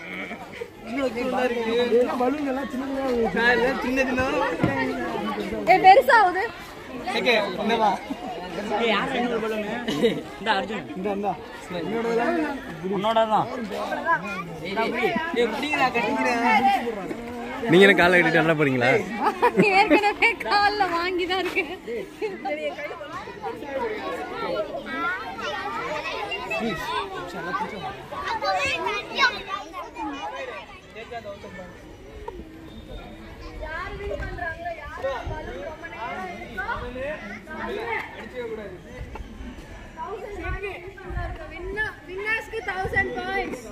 ஏ பெருசா ஆகுது நீங்க என்ன காலை கட்டிட்டு என்ன போறீங்களா ஏற்கனவே கால்ல வாங்கி தான் இருக்கு வின்னர்ஸ்க்கு தௌசண்ட் பாயிண்ட்ஸ்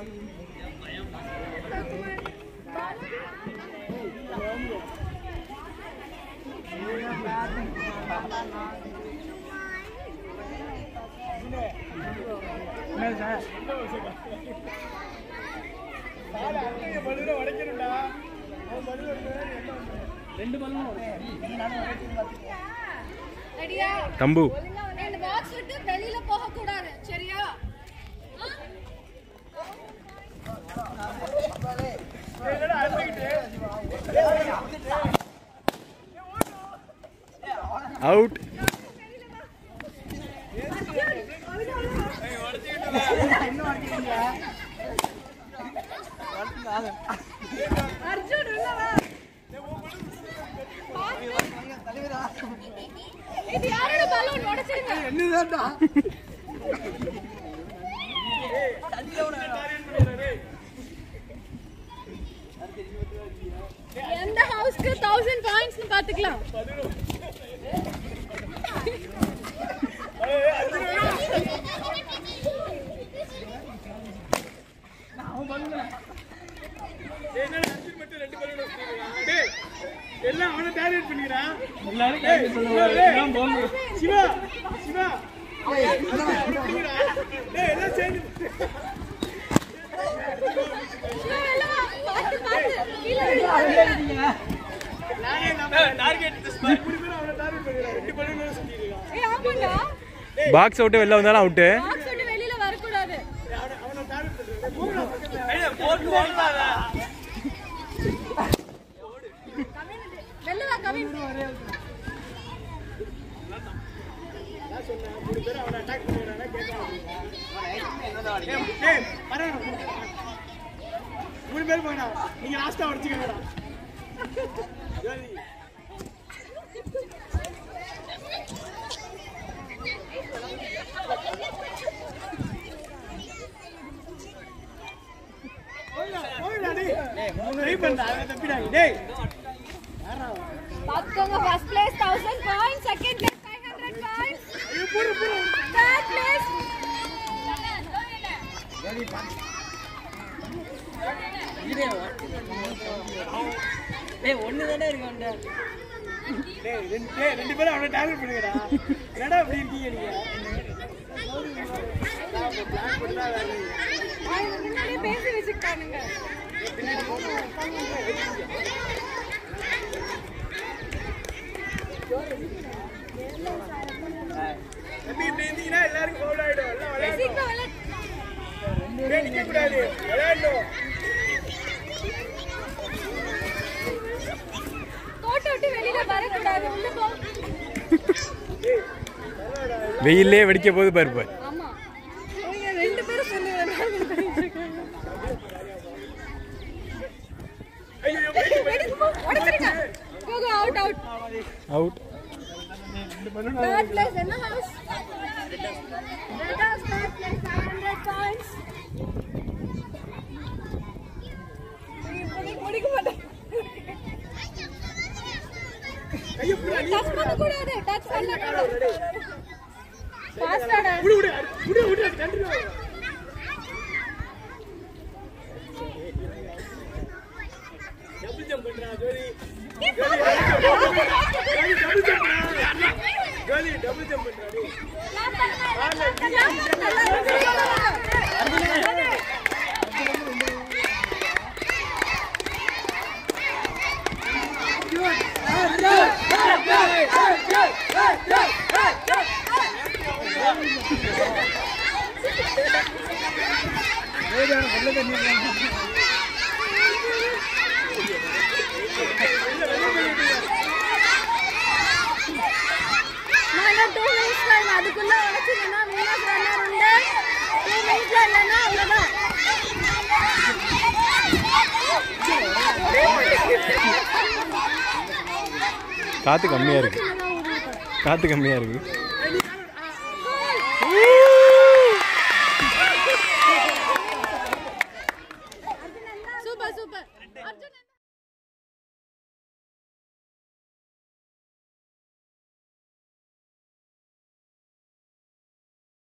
ரெடியா தம்பு இந்த பாக்ஸ் விட்டு வெளியில போக கூடாது சரியா அவுட் அர்ஜுன் உள்ள வா இது யாரோட பலூன் உடைச்சிருங்க எந்த ஹவுஸ்க்கு தௌசண்ட் பாயிண்ட்ஸ் பாத்துக்கலாம் எல்லாம் அவனை டார்கெட் பண்ணிக்கிறான் எல்லாரும் டார்கெட் பண்ணுவாங்க சிவா சிவா டேய் எல்லாம் சேர்ந்து நானே நம்ம டார்கெட் மூணு பேரும் அவனை டார்கெட் பண்ணிக்கிறான் ரெண்டு பலூன் சுத்தி இருக்கான் ஏய் ஆமாண்டா பாக்ஸ் அவுட்டு வெளில வந்தாலும் அவுட்டு பாக்ஸ் விட்டு வெளியில வரக்கூடாது அவனை டார்கெட் பண்ணிக்கிறான் போட்டு ஓடுறாங்க வெளில வா கவின் மூணு பேரும் அவனை அட்டாக் பண்ணிடுறாங்க கேட்கலாம் டேய் பரவாயில்ல மூணு பேர் போயிடா நீங்க லாஸ்டா உடச்சிக்கங்கடா ஜோதி போயிடா, போயிடா, டேய். Try பண்ணா, அதை தப்பிடாதீங்க. டேய், பாத்துக்கோங்க first place 1000 points second place 500 points ஐயோ, போடு, போடு. தேர்ட் பிளேஸ் டேய், ரெண்டு டேய், ரெண்டு பேரும் அவனை target பண்ணுங்கடா. என்னடா இப்படி இருக்கீங்க நீங்க? Plan பண்ணா வேலை இல்லை. அவங்க முன்னாடியே பேசி வச்சுக்கிட்டானுங்க தம்பி, இப்படி இருந்தீங்கன்னா எல்லாருக்கும் foul ஆயிடும். எல்லாம் விளையாடணும். சீக்கிரம் விளையாடு. டேய், நிக்கக்கூடாது. விளையாடணும். கோட்டை விட்டு வெளியில வரக்கூடாது உள்ள போ வெயிலே வெடிக்க போது பாருப்ப ஆமா நீங்க ரெண்டு பேரும் சொல்லி ஐயோ, போயிட்டு, போயிட்டு. உடைச்சிருங்க போக out out out third place என்ன house red house third place 500 points முடிக்க மாட்டேன் ஐயோ, புறா, நீ டச் பண்ண கூடாது டச் பண்ண கூடாது ஃபாஸ்டாடா விடு, விடு, விடு, விடு, அது continue. Double jump பண்றா, ஜோதி. ஜோதி, double jump பண்றா. ஜோதி, double jump பண்றா, டேய். காற்று கம்மியாக இருக்கு சின்னதா உருவாக்கம். காற்று கம்மியாக இருக்கு